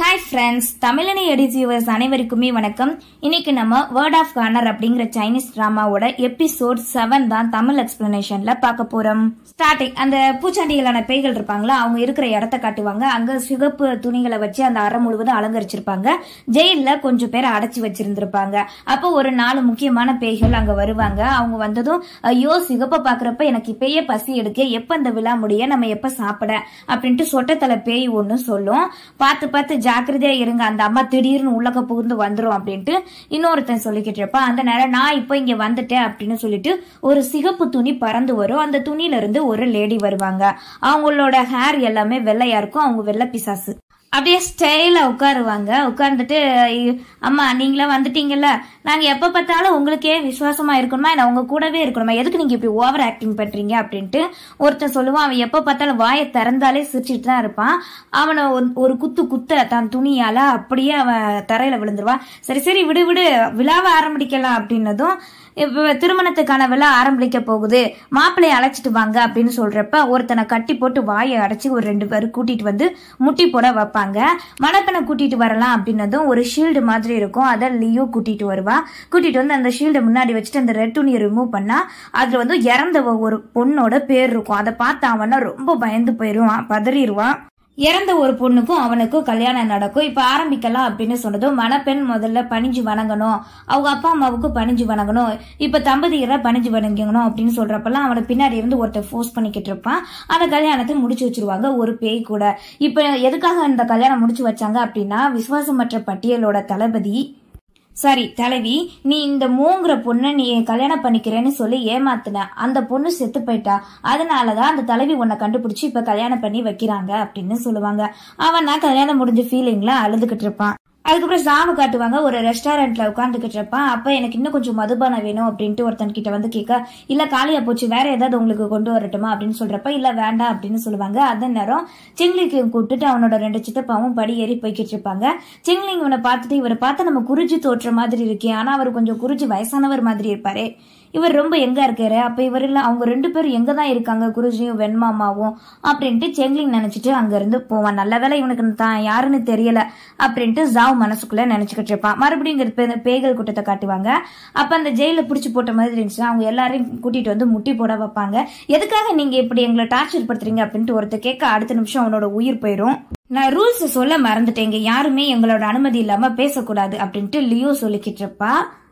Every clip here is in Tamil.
ஹாய் ஃப்ரெண்ட்ஸ் தமிழனி எடிஸ் வியூவர்ஸ் அனைவருக்குமே வணக்கம் இன்னைக்கு நம்ம வேர்ட் ஆஃப் கார்னர் அப்படிங்கிற சைனீஸ் டிராமாவோட எபிசோட் செவன் தான் தமிழ் எக்ஸ்பிளனேஷன்ல பார்க்க போறோம் ஸ்டார்டிங் அந்த பூச்சாண்டிகளான பேய்கள் இருப்பாங்களா அவங்க இருக்கிற இடத்த காட்டுவாங்க அங்க சிகப்பு துணிகளை வச்சு அந்த அறை முழுவதும் அலங்கரிச்சிருப்பாங்க ஜெயில கொஞ்சம் பேரை அடைச்சி வச்சிருந்திருப்பாங்க அப்போ ஒரு நாலு முக்கியமான பேய்கள் அங்க வருவாங்க அவங்க வந்ததும் ஐயோ சிகப்பை பாக்குறப்ப எனக்கு இப்பயே பசி எடுக்க எப்ப இந்த விழா முடிய நம்ம எப்ப சாப்பிட அப்படின்ட்டு சொட்டத்தலை பேய் ஒண்ணு சொல்லும் பார்த்து பார்த்து ஜாக்கிரதையா இருங்க அந்த அம்மா திடீர்னு உள்ளக்க புகுந்து வந்துரும் அப்படின்ட்டு இன்னொருத்தன் சொல்லிக்கிட்டு இருப்பான் அந்த நேரம் நான் இப்போ இங்க வந்துட்டேன் அப்படின்னு சொல்லிட்டு ஒரு சிகப்பு துணி பறந்து வரும் அந்த துணியில இருந்து ஒரு லேடி வருவாங்க அவங்களோட ஹேர் எல்லாமே வெள்ளையா இருக்கும் அவங்க வெள்ளை பிசாசு அப்படியே ஸ்டைலா உட்காருவாங்க உட்கார்ந்துட்டு "ஐயோ, அம்மா நீங்களா வந்துட்டீங்கல்ல நாங்க எப்ப பார்த்தாலும் உங்களுக்கே விசுவாசமா இருக்கணுமா நான் உங்க கூடவே இருக்கணுமா எதுக்கு நீங்க இப்படி ஓவர் ஆக்டிங் பண்றீங்க அப்படின்ட்டு ஒருத்தன் சொல்லுவான் அவன் எப்ப பார்த்தாலும் வாயை திறந்தாலே சிரிச்சிட்டு தான் இருப்பான் அவனை ஒரு- ஒரு குத்து குத்த தன் துணியால அப்படியே அவன் தரையில விழுந்துருவான் சரி சரி விடு விடு விழாவை ஆரம்பிக்கலாம் அப்படின்னதும் இப்ப திருமணத்துக்கான விழா ஆரம்பிக்க போகுது மாப்பிள்ளைய அழைச்சிட்டு வாங்க அப்படின்னு சொல்றப்ப ஒருத்தனை கட்டி போட்டு வாயை அடைச்சி ஒரு ரெண்டு பேரும் கூட்டிட்டு வந்து முட்டி போட வைப்பாங்க மணப்பெண்ணை கூட்டிட்டு வரலாம் அப்படின்னதும் ஒரு ஷீல்டு மாதிரி இருக்கும் அதை லியோ கூட்டிட்டு வருவா கூட்டிட்டு வந்து அந்த ஷீல்டை முன்னாடி வச்சுட்டு அந்த ரெட் துணியை ரிமூவ் பண்ணா அதுல வந்து இறந்த ஒரு பொண்ணோட பேர் இருக்கும் அதை பார்த்து அவனா ரொம்ப பயந்து போயிருவான் பதறிடுவான் இறந்த ஒரு பொண்ணுக்கும் அவனுக்கும் கல்யாணம் நடக்கும் இப்ப ஆரம்பிக்கலாம் அப்படின்னு சொன்னதும் மணப்பெண் முதல்ல பணிஞ்சு வணங்கணும் அவங்க அப்பா அம்மாவுக்கு பணிஞ்சு வணங்கணும் இப்ப தம்பதியரை பணிஞ்சு வணங்கணும் அப்படின்னு சொல்றப்பெல்லாம் அவனை பின்னாடி இருந்து ஒருத்தர் ஃபோர்ஸ் பண்ணிக்கிட்டு இருப்பான் அந்த கல்யாணத்தை முடிச்சு வச்சிருவாங்க ஒரு பேய் கூட இப்ப எதுக்காக அந்த கல்யாணம் முடிச்சு வச்சாங்க அப்படின்னா விசுவாசமற்ற பட்டியலோட தளபதி சரி தலைவி நீ இந்த மூங்கிற பொண்ணை நீ கல்யாணம் பண்ணிக்கிறேன்னு சொல்லி ஏமாத்துன அந்த பொண்ணு செத்து போயிட்டா அதனாலதான் அந்த தலைவி உன்னை கண்டுபிடிச்சு இப்ப கல்யாணம் பண்ணி வைக்கிறாங்க அப்படின்னு சொல்லுவாங்க அவன் நான் கல்யாணம் முடிஞ்ச ஃபீலிங்ல அழுதுகிட்டு இருப்பான் அதுக்கப்புறம் சாமி காட்டுவாங்க ஒரு ரெஸ்டாரண்ட்ல உட்காந்துக்கிட்டு இருப்பான் அப்ப எனக்கு இன்னும் கொஞ்சம் மதுபானம் வேணும் அப்படின்ட்டு ஒருத்தன் கிட்ட வந்து கேட்க இல்ல காலியா போச்சு வேற ஏதாவது உங்களுக்கு கொண்டு வரட்டுமா அப்படின்னு சொல்றப்ப இல்ல வேண்டாம் அப்படின்னு சொல்லுவாங்க அதே நேரம் சிங்லிக்கு கூப்பிட்டுட்டு அவனோட ரெண்டு சித்தப்பாவும் படி ஏறி போய்கிட்டு இருப்பாங்க சிங்லிங் இவனை பார்த்துட்டு இவரை பார்த்து நம்ம குறிஞ்சி தோற்ற மாதிரி இருக்கே ஆனா அவர் கொஞ்சம் குறிஞ்சி வயசானவர் மாதிரி இருப்பாரு இவர் ரொம்ப எங்க இருக்காரு அப்ப இவர் இல்ல அவங்க ரெண்டு பேரும் எங்க தான் இருக்காங்க குருஜியும் வெண்மாமாவும் அப்படின்ட்டு செங்லிங் நினைச்சிட்டு அங்க இருந்து போவான் நல்ல வேளை இவனுக்கு தான் யாருன்னு தெரியல அப்படின்ட்டு ஜாவ் மனசுக்குள்ள நினைச்சுக்கிட்டு இருப்பான் மறுபடியும் இங்க பே- பேய்கள் கூட்டத்தை காட்டுவாங்க அப்ப அந்த ஜெயில புடிச்சு போட்ட மாதிரி இருந்துச்சுன்னா அவங்க எல்லாரையும் கூட்டிட்டு வந்து முட்டி போட வைப்பாங்க எதுக்காக நீங்க இப்படி எங்களை டார்ச்சர் படுத்துறீங்க அப்படின்ட்டு ஒருத்தர் கேட்க அடுத்த நிமிஷம் அவனோட உயிர் போயிடும் நான் ரூல்ஸ் சொல்ல மறந்துட்டேங்க யாருமே எங்களோட அனுமதி இல்லாம பேசக்கூடாது அப்படின்ட்டு லியோ சொல்லிக்கிட்டு இருப்பா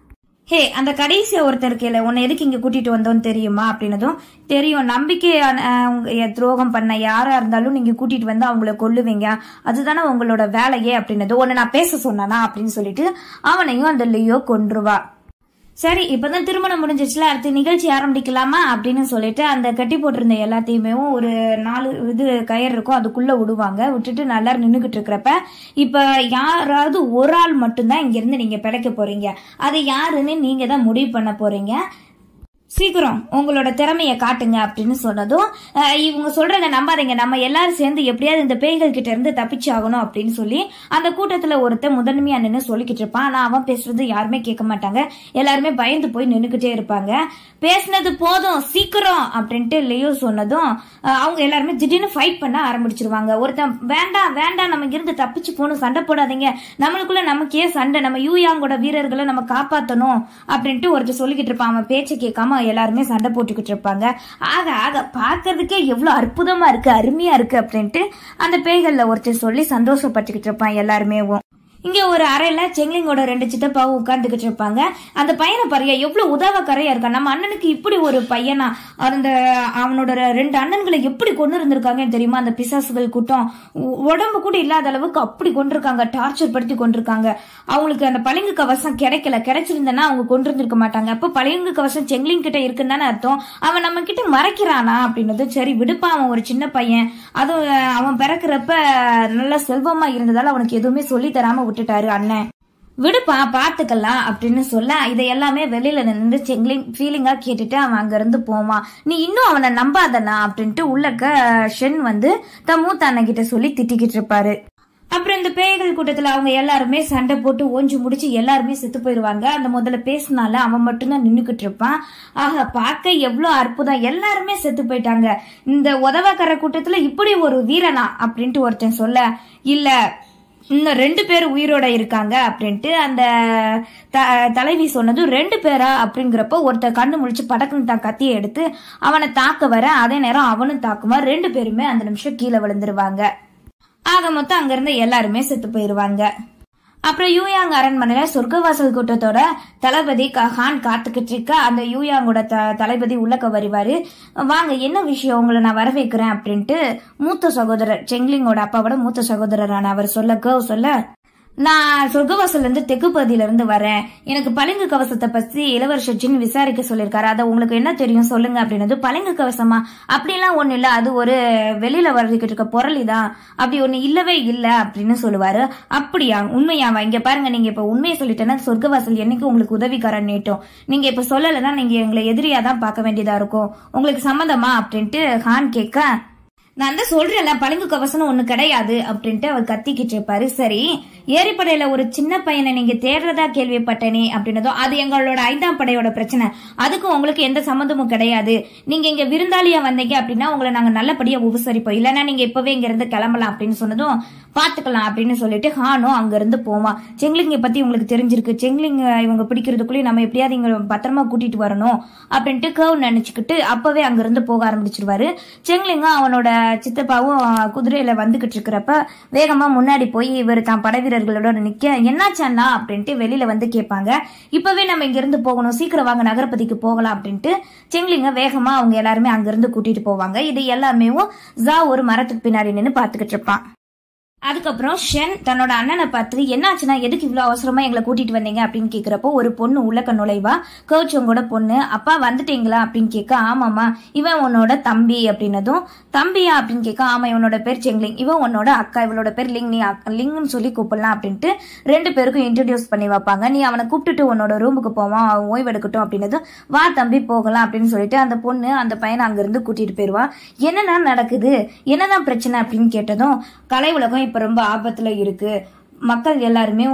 ஹே அந்த கடைசி ஒருத்தர் இருக்கல உன்னை எதுக்கு இங்க கூட்டிட்டு வந்தோன்னு தெரியுமா அப்படின்னதும் தெரியும் நம்பிக்கை அஹ், உங்க- எ- துரோகம் பண்ண யாரா இருந்தாலும் நீங்க கூட்டிட்டு வந்து அவங்கள கொல்லுவீங்க அதுதானே உங்களோட வேலையே அப்படின்னது உன்னை நான் பேச சொன்னானா அப்படின்னு சொல்லிட்டு அவனையும் அந்த லியோ கொன்றுவா சரி இப்பதான் திருமணம் முடிஞ்சிச்சுல அடுத்த நிகழ்ச்சி ஆரம்பிக்கலாமா அப்படின்னு சொல்லிட்டு அந்த கட்டி போட்டிருந்த எல்லாத்தையுமே ஒரு நாலு இது கயிறு இருக்கும் அதுக்குள்ள விடுவாங்க விட்டுட்டு நல்லா நின்னுகிட்டு இருக்கிறப்ப இப்ப யாராவது ஒரு ஆள் மட்டும்தான் இங்க இருந்து நீங்க பிழைக்க போறீங்க அது யாருன்னு நீங்க தான் முடிவு பண்ண போறீங்க சீக்கிரம் உங்களோட திறமைய காட்டுங்க அப்படின்னு சொன்னதும் அஹ், இவங்க சொல்றத நம்பாதீங்க நம்ம எல்லாரும் சேர்ந்து எப்படியாவது இந்த பேய்கள் கிட்ட இருந்து தப்பிச்சாகணும் அப்படின்னு சொல்லி அந்த கூட்டத்துல ஒருத்தன் முதன்மையா நின்று சொல்லிக்கிட்டு இருப்பான் ஆனா அவன் பேசுறது யாருமே கேட்க மாட்டாங்க எல்லாருமே பயந்து போய் நின்னுக்கிட்டே இருப்பாங்க பேசுனது போதும் சீக்கிரம் அப்படின்ட்டு லியோ சொன்னதும் அஹ், அவங்க எல்லாருமே திடீர்னு ஃபைட் பண்ண ஆரம்பிச்சிருவாங்க ஒருத்தன் வேண்டாம் வேண்டாம் நம்ம இங்கிருந்து தப்பிச்சு போகணும் சண்டை போடாதீங்க நம்மளுக்குள்ள நமக்கே சண்டை நம்ம யூயாங்கோட வீரர்களை நம்ம காப்பாத்தணும் அப்படின்ட்டு ஒருத்தர் சொல்லிக்கிட்டு இருப்பான் அவன் பேச்சை கேட்காம எல்லாருமே சண்டை போட்டுக்கிட்டு இருப்பாங்க ஆக ஆக பார்க்கறதுக்கே எவ்வளவு அற்புதமா இருக்கு அருமையா இருக்கு அப்படின்ட்டு அந்த பேய்கள்ல ஒருத்தர் சொல்லி சந்தோஷப்பட்டுக்கிட்டு இருப்பான் எல்லாருமே இங்க ஒரு அறையில செங்லிங்கோட ரெண்டு சித்தப்பாவும் உட்கார்ந்துகிட்டு இருப்பாங்க அந்த பையனை பாருங்க எவ்வளவு உதவக்கரையா இருக்கான் நம்ம அண்ணனுக்கு இப்படி ஒரு பையனா அந்த அவனோட ரெண்டு அண்ணன்களை எப்படி கொண்டு இருந்திருக்காங்கன்னு தெரியுமா அந்த பிசாசுகள் கூட்டம் உ- உடம்பு கூட இல்லாத அளவுக்கு அப்படி கொண்டிருக்காங்க டார்ச்சர் படுத்தி கொண்டிருக்காங்க அவங்களுக்கு அந்த பளிங்கு கவசம் கிடைக்கல கிடைச்சிருந்தனா அவங்க கொண்டு இருந்திருக்க மாட்டாங்க அப்ப பளிங்கு கவசம் செங்லிங் கிட்ட இருக்குன்னு தானே அர்த்தம் அவன் நம்ம கிட்ட மறைக்கிறானா அப்படின்னது சரி விடுப்பா அவன் ஒரு சின்ன பையன் அதுவும் அஹ், அவன் பிறக்கிறப்ப நல்ல செல்வமா இருந்ததால அவனுக்கு எதுவுமே சொல்லி தராம விட்டுட்டாரு அண்ணன் விடுப்பா பாத்துக்கலாம் அப்படின்னு சொல்ல இதை எல்லாமே வெளியில நின்று செங்கிலிங் ஃபீலிங்கா கேட்டுட்டு அவன் அங்க இருந்து போவான் நீ இன்னும் அவனை நம்பாதனா அப்படின்ட்டு உள்ளக்க ஷென் வந்து தன் மூத்த அண்ணன் கிட்ட சொல்லி திட்டிக்கிட்டு இருப்பாரு அப்புறம் இந்த பேய்கள் கூட்டத்துல அவங்க எல்லாருமே சண்டை போட்டு ஓஞ்சு முடிச்சு எல்லாருமே செத்து போயிருவாங்க அந்த முதல்ல பேசினால அவன் மட்டும்தான் நின்னுக்கிட்டு இருப்பான் ஆக பார்க்க எவ்வளவு அற்புதம் எல்லாருமே செத்து போயிட்டாங்க இந்த உதவக்கர கூட்டத்துல இப்படி ஒரு வீரனா அப்படின்ட்டு ஒருத்தன் சொல்ல இல்ல இன்னும் ரெண்டு பேர் உயிரோட இருக்காங்க அப்படின்ட்டு அந்த த- தலைவி சொன்னதும் ரெண்டு பேரா அப்படிங்கிறப்போ ஒருத்தர் கண்ணு முழிச்சு படக்குன்னு தான் கத்தியை எடுத்து அவனை தாக்க வர அதே நேரம் அவனும் தாக்குவான் ரெண்டு பேருமே அந்த நிமிஷம் கீழே விழுந்துருவாங்க ஆக மொத்தம் அங்க இருந்த எல்லாருமே செத்து போயிருவாங்க அப்புறம் யூயாங் அரண்மனையில சொர்க்கவாசல் கூட்டத்தோட தளபதி க- ஹான் காத்துக்கிட்டு இருக்க அந்த யூயாங்கோட த தளபதி உள்ளக்க வருவாரு வாங்க என்ன விஷயம் உங்களை நான் வர வைக்கிறேன் அப்படின்ட்டு மூத்த சகோதரர் செங்லிங்கோட அப்பாவோட மூத்த சகோதரரான அவர் சொல்ல கேவ் சொல்ல நான் சொர்க்கவாசல்ல இருந்து தெற்கு பகுதியில இருந்து வரேன் எனக்கு பளிங்கு கவசத்தை பத்தி இளவரசர் ஜின் விசாரிக்க சொல்லியிருக்காரு அதை உங்களுக்கு என்ன தெரியும் சொல்லுங்க அப்படின்னது பளிங்கு கவசமா அப்படிலாம் ஒண்ணு இல்ல அது ஒரு வெளியில வர்றதுக்கு இருக்க பொருளிதான் அப்படி ஒண்ணு இல்லவே இல்ல அப்படின்னு சொல்லுவாரு அப்படியா உண்மையாவா இங்க பாருங்க நீங்க இப்ப உண்மையை சொல்லிட்டேன்னா சொர்க்கவாசல் என்னைக்கு உங்களுக்கு உதவிக்காரன் நீட்டும் நீங்க இப்ப சொல்லலைன்னா நீங்க எங்களை எதிரியா தான் பார்க்க வேண்டியதா இருக்கும் உங்களுக்கு சம்மதமா அப்படின்ட்டு ஹான் கேட்க நான் தான் சொல்றேன்ல பளிங்கு கவசம் ஒண்ணு கிடையாது அப்படின்ட்டு அவர் கத்திக்கிட்டு இருப்பாரு சரி ஏரிப்படையில ஒரு சின்ன பையனை நீங்க தேடுறதா கேள்விப்பட்டனே அப்படின்னதும் அது எங்களோட ஐந்தாம் படையோட பிரச்சனை அதுக்கும் உங்களுக்கு எந்த சம்மந்தமும் கிடையாது நீங்க இங்க விருந்தாளியா வந்தீங்க அப்படின்னா உங்களை நாங்க நல்லபடியா உபசரிப்போம் இல்லைன்னா நீங்க இப்பவே இங்க இருந்து கிளம்பலாம் அப்படின்னு சொன்னதும் பாத்துக்கலாம் அப்படின்னு சொல்லிட்டு ஹானும் அங்க இருந்து போவான் செங்லிங்க பத்தி உங்களுக்கு தெரிஞ்சிருக்கு செங்லிங் இவங்க பிடிக்கிறதுக்குள்ளேயே நம்ம எப்படியாவது இங்க பத்திரமா கூட்டிட்டு வரணும் அப்படின்ட்டு கர்வ் நினைச்சுக்கிட்டு அப்பவே அங்க இருந்து போக ஆரம்பிச்சிருவாரு செங்லிங்கும் அவனோட சித்தப்பாவும் குதிரையில வந்துகிட்டு இருக்கிறப்ப வேகமா முன்னாடி போய் இவர் தான் படை வீரர்களோட நிக்க என்னாச்சண்ணா அப்படின்ட்டு வெளியில வந்து கேட்பாங்க இப்பவே நம்ம இங்க இருந்து போகணும் சீக்கிரம் வாங்க நகரப்பதிக்கு போகலாம் அப்படின்ட்டு செங்லிங்க வேகமா அவங்க எல்லாருமே அங்க இருந்து கூட்டிட்டு போவாங்க இது எல்லாமே ஜா ஒரு மரத்துக்கு பின்னாடி நின்னு பாத்துக்கிட்டு இருப்பான் அதுக்கப்புறம் ஷென் தன்னோட அண்ணனை பார்த்து என்னாச்சுன்னா எதுக்கு இவ்வளோ அவசரமா எங்களை கூட்டிட்டு வந்தீங்க அப்படின்னு கேக்குறப்போ ஒரு பொண்ணு உள்ளக்க நுழைவா கோச்சவங்களோட பொண்ணு அப்பா வந்துட்டீங்களா அப்படின்னு கேட்க ஆமாம்மா இவன் உன்னோட தம்பி அப்படின்னதும் தம்பியா அப்படின்னு கேட்க ஆமா இவனோட பேர் செங்லிங் இவன் உன்னோட அக்கா இவளோட பேர் லிங் நீ அக்- லிங்னு சொல்லி கூப்பிடலாம் அப்படின்ட்டு ரெண்டு பேருக்கும் இன்ட்ரடியூஸ் பண்ணி வைப்பாங்க நீ அவனை கூப்பிட்டுட்டு உன்னோட ரூமுக்கு போவான் அவன் ஓய்வெடுக்கட்டும் அப்படின்னதும் வா தம்பி போகலாம் அப்படின்னு சொல்லிட்டு அந்த பொண்ணு அந்த பையனை அங்கிருந்து கூட்டிட்டு போயிடுவா என்னன்னா நடக்குது என்னதான் பிரச்சனை அப்படின்னு கேட்டதும் கலை உலகம் இப்ப ரொம்ப ஆபத்துல இருக்கு மக்கள் எல்லாருமே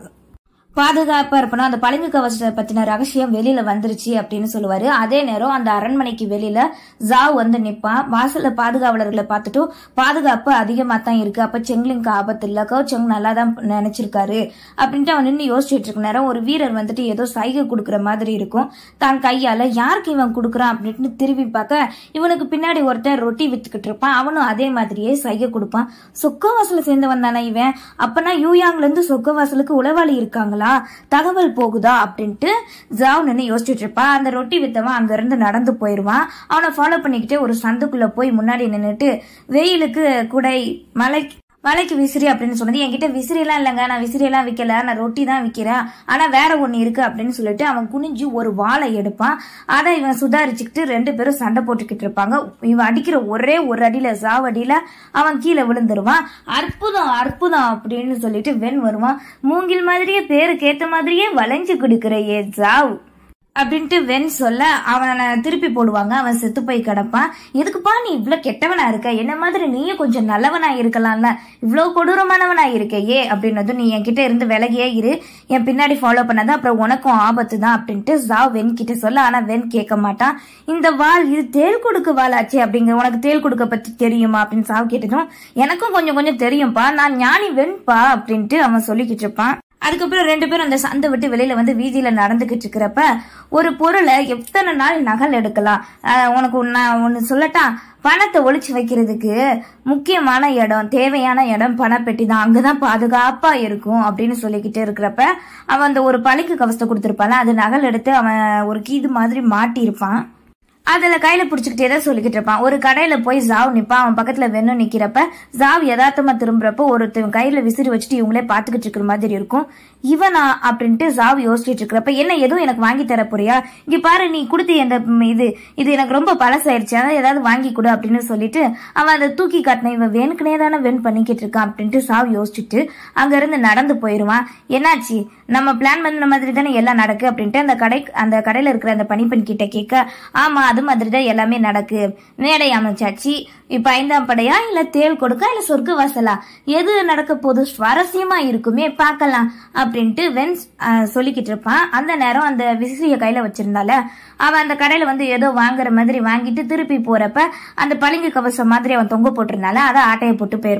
பாதுகாப்பா இருப்பணும் அந்த பளிங்கு கவசத்தை பத்தின ரகசியம் வெளியில வந்துருச்சு அப்படின்னு சொல்லுவாரு அதே நேரம் அந்த அரண்மனைக்கு வெளியில ஜாவ் வந்து நிப்பான் வாசல்ல பாதுகாவலர்களை பார்த்துட்டு பாதுகாப்பு அதிகமா தான் இருக்கு அப்ப செங்லிங்க்கு ஆபத்து இல்ல கௌச்சங் நல்லா தான் நினைச்சிருக்காரு அப்படின்ட்டு அவன் நின்று யோசிச்சுட்டு இருக்க நேரம் ஒரு வீரர் வந்துட்டு ஏதோ சைகை கொடுக்குற மாதிரி இருக்கும் தான் கையால யாருக்கு இவன் கொடுக்குறான் அப்படின்ட்டு திரும்பி பார்க்க இவனுக்கு பின்னாடி ஒருத்தன் ரொட்டி வித்துக்கிட்டு இருப்பான் அவனும் அதே மாதிரியே சைகை கொடுப்பான் சொக்கவாசல சேர்ந்தவன் தானே இவன் அப்பனா யூயாங்ல இருந்து சொக்கவாசலுக்கு உளவாளி இருக்காங்களா தகவல் போகுதா அப்படின்ட்டு ஜாவ் நின்று யோசிச்சுட்டு இருப்பான் அந்த ரொட்டி வித்தவன் அங்க இருந்து நடந்து போயிருவான் அவனை ஃபாலோ பண்ணிக்கிட்டே ஒரு சந்துக்குள்ள போய் முன்னாடி நின்னுட்டு வெயிலுக்கு குடை மலை மலைக்கு விசிறி அப்படின்னு சொன்னது என்கிட்ட விசிறியெல்லாம் இல்லைங்க நான் விசிறியெல்லாம் விற்கல நான் ரொட்டி தான் விற்கிறேன் ஆனால் வேற ஒன்று இருக்கு அப்படின்னு சொல்லிட்டு அவன் குனிஞ்சு ஒரு வாளை எடுப்பான் அதை இவன் சுதாரிச்சுக்கிட்டு ரெண்டு பேரும் சண்டை போட்டுக்கிட்டு இருப்பாங்க இவன் அடிக்கிற ஒரே ஒரு அடியில சாவடியில அவன் கீழே விழுந்துருவான் அற்புதம் அற்புதம் அப்படின்னு சொல்லிட்டு வெண் வருவான் மூங்கில் மாதிரியே பேருக்கு ஏத்த மாதிரியே வளைஞ்சு கொடுக்கிற ஏ ஜாவ் அப்படின்ட்டு வென் சொல்ல அவனை திருப்பி போடுவாங்க அவன் செத்து போய் கிடப்பான் எதுக்குப்பா நீ இவ்ளோ கெட்டவனா இருக்க என்ன மாதிரி நீயும் கொஞ்சம் நல்லவனா இருக்கலாம்ல இவ்ளோ கொடூரமானவனா இருக்க ஏ அப்படின்னதும் நீ என்கிட்ட இருந்து விலகியே இரு என் பின்னாடி ஃபாலோ பண்ணாதான் அப்புறம் உனக்கும் ஆபத்து தான் அப்படின்ட்டு ஜா வென் கிட்ட சொல்ல ஆனா வென் கேட்க மாட்டான் இந்த வால் இது தேள் கொடுக்க வாளாச்சே அப்படிங்கிற உனக்கு தேள் கொடுக்க பத்தி தெரியுமா அப்படின்னு சாவு கேட்டதும் எனக்கும் கொஞ்சம் கொஞ்சம் தெரியும்பா நான் ஞானி வெண்பா அப்படின்ட்டு அவன் சொல்லிக்கிட்டு இருப்பான் அதுக்கப்புறம் ரெண்டு பேரும் அந்த சந்தை விட்டு வெளியில வந்து வீதியில நடந்துகிட்டு இருக்கிறப்ப ஒரு பொருளை எத்தனை நாள் நகல் எடுக்கலாம் ஆஹ் உனக்கு நான் ஒன்னு சொல்லட்டா பணத்தை ஒளிச்சு வைக்கிறதுக்கு முக்கியமான இடம் தேவையான இடம் பணப்பெட்டி தான் அங்கதான் பாதுகாப்பா இருக்கும் அப்படின்னு சொல்லிக்கிட்டு இருக்கிறப்ப அவன் அந்த ஒரு பழிக்கு கவசத்தை கொடுத்திருப்பான்ல அது நகல் எடுத்து அவன் ஒரு கீது மாதிரி மாட்டியிருப்பான் அதுல கையில புடிச்சுக்கிட்டே தான் சொல்லிக்கிட்டு இருப்பான் ஒரு கடையில போய் ஜாவ் நிப்பான் அவன் பக்கத்துல வெண்ணு நிக்கிறப்ப ஜாவ் யதார்த்தமா திரும்புறப்போ ஒருத்தன் கையில விசிறி வச்சுட்டு இவங்களே பாத்துக்கிட்டு இருக்கிற மாதிரி இருக்கும் இவனா அப்படின்ட்டு ஜாவ் யோசிச்சுட்டு இருக்கிறப்ப என்ன எதுவும் எனக்கு வாங்கி தர போறியா இங்க பாரு நீ கொடுத்து இந்த ம், இது இது எனக்கு ரொம்ப பழசாயிருச்சு அதான் ஏதாவது வாங்கி கொடு அப்படின்னு சொல்லிட்டு அவன் அதை தூக்கி காட்டின இவன் வேணுக்குனே தானே வென் பண்ணிக்கிட்டு இருக்கான் அப்படின்ட்டு சாவ் யோசிச்சுட்டு அங்க இருந்து நடந்து போயிருவான் என்னாச்சு நம்ம பிளான் பண்ண மாதிரி தானே எல்லாம் நடக்கு அப்படின்ட்டு அந்த கடை அந்த கடையில இருக்கிற அந்த பணிப்பெண் கிட்ட கேட்க ஆமா அது மாதிரி தான் எல்லாமே நடக்கு மேடை அமைச்சாச்சு இப்ப ஐந்தாம் படையா இல்ல தேள் கொடுக்கா இல்ல சொர்க்க வாசலா எது நடக்க போது சுவாரஸ்யமா இருக்குமே பார்க்கலாம் அப்படின்ட்டு வென்ஸ் அஹ், சொல்லிக்கிட்டு இருப்பான் அந்த நேரம் அந்த விசிறிய கையில வச்சிருந்தால அவன் அந்த கடையில வந்து ஏதோ வாங்குற மாதிரி வாங்கிட்டு திருப்பி போறப்ப அந்த பளிங்கு கவசம் மாதிரி அவன் தொங்க போட்டிருந்தால அதை ஆட்டையை போட்டு போயிருப்பான்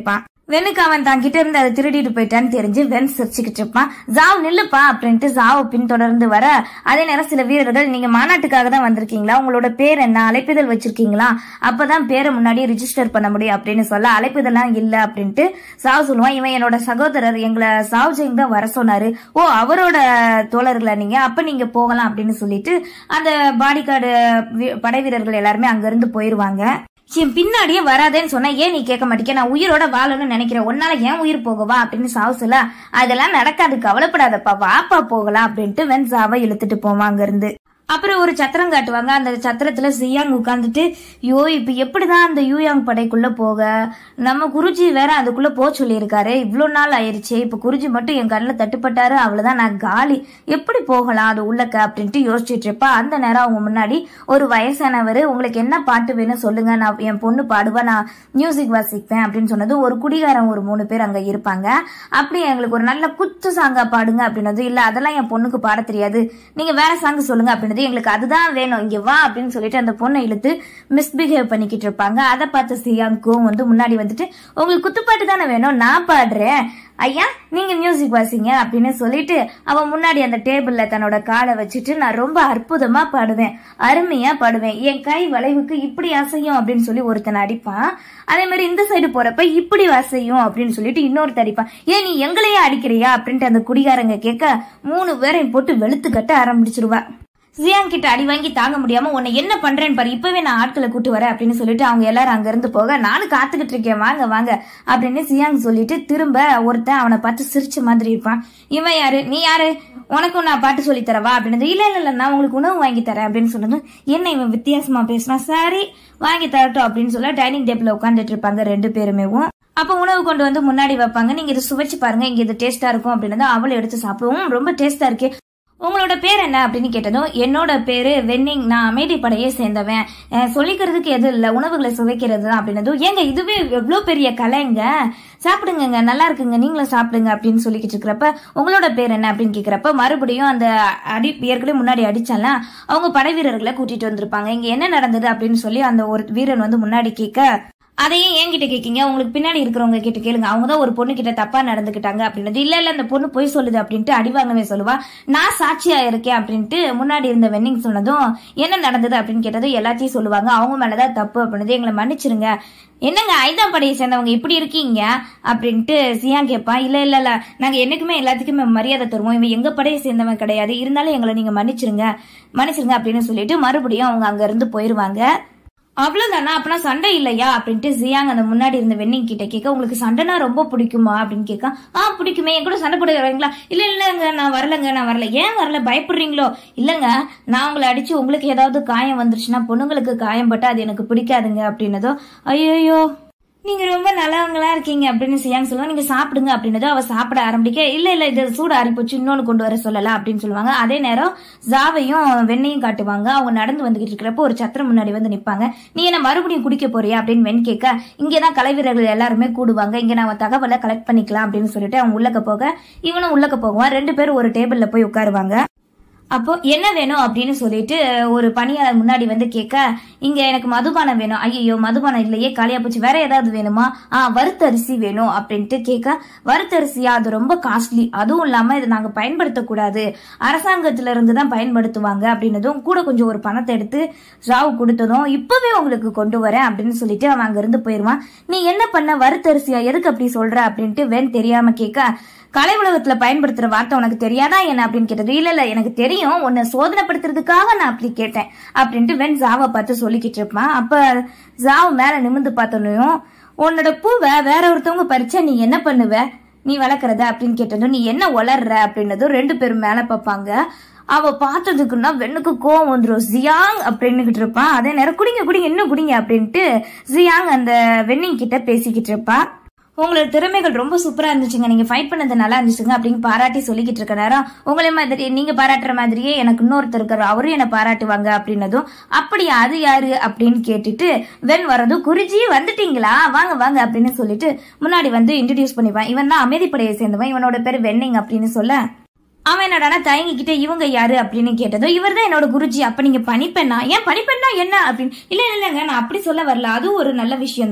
வெனுக்கு அவன் தான் கிட்ட இருந்து அதை திருடிட்டு போயிட்டான்னு தெரிஞ்சு வென் சிரிச்சுக்கிட்டு இருப்பான் ஜாவ் நில்லுப்பா அப்படின்ட்டு ஜாவ் பின்தொடர்ந்து வர அதே நேரம் சில வீரர்கள் நீங்க மாநாட்டுக்காக தான் வந்திருக்கீங்களா உங்களோட பேர் என்ன அழைப்பிதழ் வச்சிருக்கீங்களா அப்பதான் பேரை முன்னாடியே ரிஜிஸ்டர் பண்ண முடியும் அப்படின்னு சொல்ல அழைப்பிதழ்லாம் இல்ல அப்படின்ட்டு சாவ் சொல்லுவான் இவன் என்னோட சகோதரர் எங்களை சாவ் ஜெயிங் தான் வர சொன்னாரு ஓ அவரோட தோழர்களா நீங்க அப்ப நீங்க போகலாம் அப்படின்னு சொல்லிட்டு அந்த பாடி கார்டு படை வீரர்கள் எல்லாருமே அங்க இருந்து போயிருவாங்க என் பின்னாடியே வராதேன்னு சொன்னா ஏன் நீ கேட்க மாட்டேங்க நான் உயிரோட வாழணும்னு நினைக்கிறேன் உன்னால ஏன் உயிர் போகவா அப்படின்னு சாவு சொல்ல அதெல்லாம் நடக்காது கவலைப்படாதப்பா வாப்பா போகலாம் அப்படின்ட்டு வென் சாவை இழுத்துட்டு போவான் அங்க இருந்து அப்புறம் ஒரு சத்திரம் காட்டுவாங்க அந்த சத்திரத்துல சியாங் உட்காந்துட்டு யோ இப்ப எப்படிதான் அந்த யூயாங் படைக்குள்ள போக நம்ம குருஜி வேற அதுக்குள்ள போக சொல்லியிருக்காரு இவ்வளோ நாள் ஆயிருச்சு இப்ப குருஜி மட்டும் என் கண்ணில் தட்டுப்பட்டாரு அவ்வளவுதான் நான் காலி எப்படி போகலாம் அது உள்ளக்க அப்படின்ட்டு யோசிச்சுட்டு இருப்பா அந்த நேரம் அவங்க முன்னாடி ஒரு வயசானவர் உங்களுக்கு என்ன பாட்டு வேணும் சொல்லுங்க நான் என் பொண்ணு பாடுவா நான் மியூசிக் வாசிப்பேன் அப்படின்னு சொன்னது ஒரு குடிகாரன் ஒரு மூணு பேர் அங்க இருப்பாங்க அப்படி எங்களுக்கு ஒரு நல்ல குத்து சாங்கா பாடுங்க அப்படின்னது இல்ல அதெல்லாம் என் பொண்ணுக்கு பாட தெரியாது நீங்க வேற சாங் சொல்லுங்க அப்படின்னது எங்களுக்கு அதுதான் வேணும் இங்க வா அப்படின்னு சொல்லிட்டு அந்த பொண்ணை இழுத்து மிஸ்பிஹேவ் பண்ணிக்கிட்டு இருப்பாங்க அதை பார்த்து சியாங்கும் வந்து முன்னாடி வந்துட்டு உங்களுக்கு குத்துப்பாட்டு தானே வேணும் நான் பாடுறேன் ஐயா நீங்க மியூசிக் வாசிங்க அப்படின்னு சொல்லிட்டு அவன் முன்னாடி அந்த டேபிள்ல தன்னோட காலை வச்சுட்டு நான் ரொம்ப அற்புதமா பாடுவேன் அருமையா பாடுவேன் என் கை வளைவுக்கு இப்படி அசையும் அப்படின்னு சொல்லி ஒருத்தன் அடிப்பான் அதே மாதிரி இந்த சைடு போறப்ப இப்படி அசையும் அப்படின்னு சொல்லிட்டு இன்னொருத்தர் அடிப்பான் ஏன் நீ எங்களையே அடிக்கிறியா அப்படின்ட்டு அந்த குடிகாரங்க கேட்க மூணு பேரையும் போட்டு வெளுத்து கட்ட ஆரம்பிச்சிருவா ஜியாங் கிட்ட அடி வாங்கி தாங்க முடியாம உன்னை என்ன பண்றேன்னு பாரு இப்பவே நான் ஆட்களை கூட்டு வரேன் அப்படின்னு சொல்லிட்டு அவங்க எல்லாரும் அங்க இருந்து போக நானும் காத்துக்கிட்டு இருக்கேன் வாங்க வாங்க அப்படின்னு ஜியாங் சொல்லிட்டு திரும்ப ஒருத்தன் அவனை பார்த்து சிரிச்ச மாதிரி இருப்பான் இவன் யாரு நீ யாரு உனக்கும் நான் பாட்டு சொல்லி தரவா அப்படின்னு இல்ல இல்ல இல்ல நான் உங்களுக்கு உணவு வாங்கி தரேன் அப்படின்னு சொன்னது என்ன இவன் வித்தியாசமா பேசினா சரி வாங்கி தரட்டும் அப்படின்னு சொல்ல டைனிங் டேபிள்ல உட்காந்துட்டு இருப்பாங்க ரெண்டு பேருமேவும் அப்ப உணவு கொண்டு வந்து முன்னாடி வைப்பாங்க நீங்க இதை சுவைச்சு பாருங்க இங்க இது டேஸ்டா இருக்கும் அப்படின்னு அவளை எடுத்து சாப்பிடுவோம் ரொம்ப டேஸ்டா இருக்கு உங்களோட பேர் என்ன அப்படின்னு கேட்டதும் என்னோட பேரு வென்னிங் நான் அமைதி படையே சேர்ந்தவன் அஹ் சொல்லிக்கிறதுக்கு எதுவும் இல்லை உணவுகளை சுவைக்கிறது தான் அப்படின்னதும் ஏங்க இதுவே எவ்வளோ பெரிய கலைங்க சாப்பிடுங்க நல்லா இருக்குங்க நீங்களும் சாப்பிடுங்க அப்படின்னு சொல்லிக்கிட்டு இருக்கிறப்ப உங்களோட பேர் என்ன அப்படின்னு கேட்குறப்ப மறுபடியும் அந்த அடி ஏற்கனவே முன்னாடி அடிச்சால அவங்க படை வீரர்களை கூட்டிட்டு வந்திருப்பாங்க இங்க என்ன நடந்தது அப்படின்னு சொல்லி அந்த ஒரு வீரன் வந்து முன்னாடி கேட்க அதையும் என்கிட்ட கேட்கீங்க உங்களுக்கு பின்னாடி இருக்கிறவங்க கிட்ட கேளுங்க அவங்க தான் ஒரு பொண்ணு கிட்ட தப்பா நடந்துக்கிட்டாங்க அப்படின்னது இல்ல இல்ல அந்த பொண்ணு பொய் சொல்லுது அப்படின்ட்டு அடிவாங்கவே சொல்லுவா நான் சாட்சியா இருக்கேன் அப்படின்ட்டு முன்னாடி இருந்த வென்னிங் சொன்னதும் என்ன நடந்தது அப்படின்னு கேட்டதும் எல்லாத்தையும் சொல்லுவாங்க அவங்க மேலதான் தப்பு அப்படின்னது எங்களை மன்னிச்சிருங்க என்னங்க ஐந்தாம் படையை சேர்ந்தவங்க இப்படி இருக்கீங்க அப்படின்ட்டு சியா கேட்பான் இல்ல இல்ல இல்ல நாங்க என்னைக்குமே எல்லாத்துக்குமே மரியாதை தருவோம் இவன் எங்க படையை சேர்ந்தவன் கிடையாது இருந்தாலும் எங்களை நீங்க மன்னிச்சிருங்க மன்னிச்சிருங்க அப்படின்னு சொல்லிட்டு மறுபடியும் அவங்க அங்க இருந்து போயிருவாங்க அவ்வளவுதானா அப்பனா சண்டை இல்லையா அப்படின்ட்டு ஜியாங் அந்த முன்னாடி இருந்த வெண்ணிங் கிட்ட கேட்க உங்களுக்கு சண்டைனா ரொம்ப பிடிக்குமா அப்படின்னு கேட்க ஆ பிடிக்குமே என் கூட சண்டை போட வரீங்களா இல்ல இல்லங்க நான் வரலங்க நான் வரல ஏன் வரல பயப்படுறீங்களோ இல்லங்க நான் உங்களை அடிச்சு உங்களுக்கு ஏதாவது காயம் வந்துருச்சுன்னா பொண்ணுங்களுக்கு காயம் பட்டா அது எனக்கு பிடிக்காதுங்க அப்படின்னதோ ஐயோ நீங்க ரொம்ப நல்லவங்களா இருக்கீங்க அப்படின்னு சியாங் சொல்லுவாங்க நீங்க சாப்பிடுங்க அப்படின்னதோ அவ சாப்பிட ஆரம்பிக்க இல்ல இல்ல இது சூடு ஆறிப்போச்சு இன்னொன்னு கொண்டு வர சொல்லலாம் அப்படின்னு சொல்லுவாங்க அதே நேரம் ஜாவையும் வெண்ணையும் காட்டுவாங்க அவங்க நடந்து வந்துகிட்டு இருக்கிறப்போ ஒரு சத்திரம் முன்னாடி வந்து நிப்பாங்க நீ என்ன மறுபடியும் குடிக்க போறியா அப்படின்னு வெண் கேட்க இங்கதான் கலை வீரர்கள் எல்லாருமே கூடுவாங்க இங்க நான் தகவலை கலெக்ட் பண்ணிக்கலாம் அப்படின்னு சொல்லிட்டு அவங்க உள்ளக்க போக இவனும் உள்ளக்க போகுவான் ரெண்டு பேரும் ஒரு டேபிள்ல போய் உட்காருவாங்க அப்போ என்ன வேணும் அப்படின்னு சொல்லிட்டு ஒரு பணியாளர் முன்னாடி வந்து கேட்க இங்க எனக்கு மதுபானம் வேணும் ஐயோ மதுபானம் இல்லையே காலியா போச்சு வேற ஏதாவது வேணுமா ஆ வறுத்தரிசி வேணும் அப்படின்ட்டு கேட்க வறுத்தரிசியா அது ரொம்ப காஸ்ட்லி அதுவும் இல்லாம இதை நாங்க பயன்படுத்தக்கூடாது அரசாங்கத்துல இருந்து தான் பயன்படுத்துவாங்க அப்படின்னதும் கூட கொஞ்சம் ஒரு பணத்தை எடுத்து ராவ் கொடுத்ததும் இப்பவே உங்களுக்கு கொண்டு வரேன் அப்படின்னு சொல்லிட்டு அவன் அங்க இருந்து போயிருவான் நீ என்ன பண்ண வறுத்தரிசியா எதுக்கு அப்படி சொல்ற அப்படின்ட்டு வேன் தெரியாம கேட்க கலை உலகத்துல பயன்படுத்துற வார்த்தை உனக்கு தெரியாதா என்ன அப்படின்னு கேட்டது இல்ல இல்ல எனக்கு தெரியும் உன்னை சோதனைப்படுத்துறதுக்காக நான் அப்படி கேட்டேன் அப்படின்ட்டு வென் ஜாவை பார்த்து சொல்லிக்கிட்டு இருப்பான் அப்ப ஜாவ் மேல நிமிந்து பார்த்தோன்னையும் உன்னோட பூவை வேற ஒருத்தவங்க பறிச்சா நீ என்ன பண்ணுவ நீ வளர்க்கறத அப்படின்னு கேட்டதும் நீ என்ன வளர்ற அப்படின்னதும் ரெண்டு பேரும் மேல பார்ப்பாங்க அவ பார்த்ததுக்குன்னா வெண்ணுக்கு கோவம் வந்துடும் ஜியாங் அப்படின்னுகிட்டு இருப்பான் அதே நேரம் குடிங்க குடிங்க இன்னும் குடிங்க அப்படின்ட்டு ஜியாங் அந்த வெண்ணிங் கிட்ட பேசிக்கிட்டு இருப்பா உங்களோட திறமைகள் ரொம்ப சூப்பரா இருந்துச்சுங்க நீங்க ஃபைட் பண்ணது நல்லா இருந்துச்சுங்க அப்படின்னு பாராட்டி சொல்லிக்கிட்டு இருக்க நேரம் உங்களை மாதிரி நீங்க பாராட்டுற மாதிரியே எனக்கு இன்னொருத்தர் இருக்காரு அவரும் என்ன பாராட்டுவாங்க அப்படின்னதும் அப்படியா அது யாரு அப்படின்னு கேட்டுட்டு வென் வரதும் குருஜி வந்துட்டீங்களா வாங்க வாங்க அப்படின்னு சொல்லிட்டு முன்னாடி வந்து இன்ட்ரடியூஸ் பண்ணிப்பான் இவன் தான் அமைதிப்படையை சேர்ந்தவன் இவனோட பேர் வென்னிங் அப்படின்னு சொல்ல அவன் என்னடானா தயங்கிக்கிட்டே இவங்க யாரு அப்படின்னு கேட்டதும் இவர் தான் என்னோட குருஜி அப்ப நீங்க பணிப்பெண்ணா ஏன் பணிப்பெண்ணா என்ன அப்படின்னு இல்ல இல்லங்க நான் அப்படி சொல்ல வரல அதுவும் ஒரு நல்ல விஷயம் தான்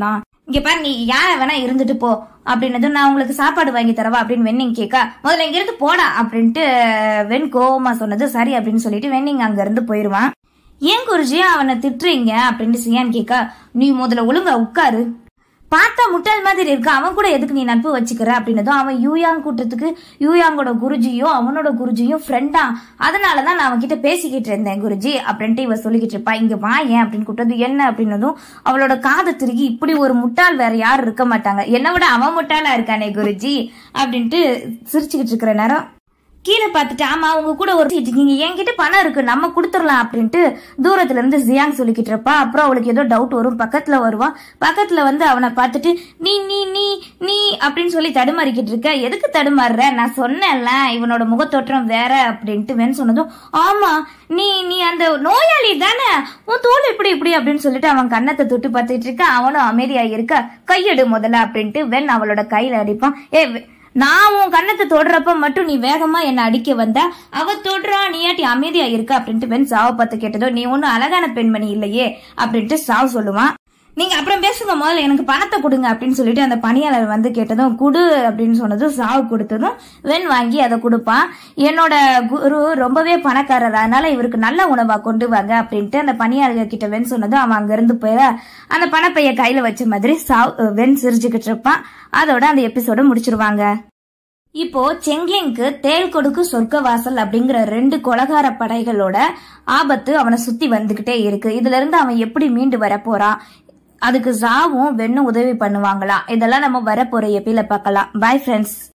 இங்க பாரு நீ யார வேணா இருந்துட்டு போ அப்படின்னதும் நான் உங்களுக்கு சாப்பாடு வாங்கி தரவா அப்படின்னு வெண்ணிங் கேட்கா முதல்ல இங்க இருந்து போடா அப்படின்ட்டு வெண் கோவமா சொன்னது சரி அப்படின்னு சொல்லிட்டு வெண்ணிங் அங்க இருந்து போயிருவான் ஏன் குருஜி அவனை திட்டுறீங்க அப்படின்னு சியான் கேட்கா நீ முதல்ல ஒழுங்கா உட்காரு பார்த்தா முட்டாள் மாதிரி இருக்கு அவன் கூட எதுக்கு நீ நட்பு வச்சுக்கிற அப்படின்னதும் அவன் யூயாங் கூட்டத்துக்கு யூயாங்கோட குருஜியும் அவனோட குருஜியும் ஃப்ரெண்டா அதனாலதான் நான் அவன்கிட்ட பேசிக்கிட்டு இருந்தேன் குருஜி அப்படின்ட்டு இவ சொல்லிக்கிட்டு இருப்பா இங்க வா ஏன் அப்படின்னு கூட்டது என்ன அப்படின்னதும் அவளோட காதை திருகி இப்படி ஒரு முட்டாள் வேற யாரும் இருக்க மாட்டாங்க என்னை விட அவன் முட்டாளா இருக்கானே குருஜி அப்படின்ட்டு சிரிச்சுக்கிட்டு இருக்கிற நேரம் கீழே பார்த்துட்டு ஆமா உங்க கூட ஒரு சீட் இருக்கீங்க என்கிட்ட பணம் இருக்கு நம்ம கொடுத்துடலாம் அப்படின்ட்டு தூரத்துல இருந்து ஜியாங் சொல்லிக்கிட்டு இருப்பா அப்புறம் அவளுக்கு ஏதோ டவுட் வரும் பக்கத்துல வருவான் பக்கத்துல வந்து அவனை பார்த்துட்டு நீ நீ நீ நீ அப்படின்னு சொல்லி தடுமாறிக்கிட்டு இருக்க எதுக்கு தடுமாறுற நான் சொன்னேன்ல இவனோட முகத்தோற்றம் வேற அப்படின்ட்டு வென் சொன்னதும் ஆமா நீ நீ அந்த நோயாளி தானே உன் தோல் இப்படி இப்படி அப்படின்னு சொல்லிட்டு அவன் கன்னத்தை தொட்டு பார்த்துட்டு இருக்க அவனும் அமைதியா இருக்க கையெடு முதல்ல அப்படின்ட்டு வென் அவளோட கையில அடிப்பான் ஏ வெ- நான் உன் கண்ணத்தை தொடுறப்ப மட்டும் நீ வேகமா என்ன அடிக்க வந்த அவ தொடுறா நீயாட்டி அமைதியா இருக்க அப்படின்ட்டு வென் சாவை பார்த்து கேட்டதோ நீ ஒன்னும் அழகான பெண்மணி இல்லையே அப்படின்ட்டு சாவ் சொல்லுவான் நீங்க அப்புறம் பேசுங்க முதல்ல எனக்கு பணத்தை கொடுங்க அப்படின்னு சொல்லிட்டு அந்த பணியாளர் வந்து கேட்டதும் குடு அப்படின்னு சொன்னதும் சாவு கொடுத்ததும் வென் வாங்கி அதை கொடுப்பான் என்னோட குரு ரொம்பவே பணக்காரர் அதனால இவருக்கு நல்ல உணவா கொண்டு வாங்க அப்படின்ட்டு அந்த பணியாளர் கிட்ட வென் சொன்னதும் அவன் அங்க இருந்து போயிட அந்த பணப்பைய கையில வச்ச மாதிரி சாவ் வென் சிரிச்சுக்கிட்டு இருப்பான் அதோட அந்த எபிசோட முடிச்சிருவாங்க இப்போ செங்லிங்க்கு தேல் கொடுக்கு சொர்க்க வாசல் அப்படிங்கிற ரெண்டு கொலகார படைகளோட ஆபத்து அவனை சுத்தி வந்துகிட்டே இருக்கு இதுல இருந்து அவன் எப்படி மீண்டு வர போறான் அதுக்கு ஜாவும் வெண்ணும் உதவி பண்ணுவாங்களாம் இதெல்லாம் நம்ம வரப்போற எப்பில பார்க்கலாம் பை ஃப்ரெண்ட்ஸ்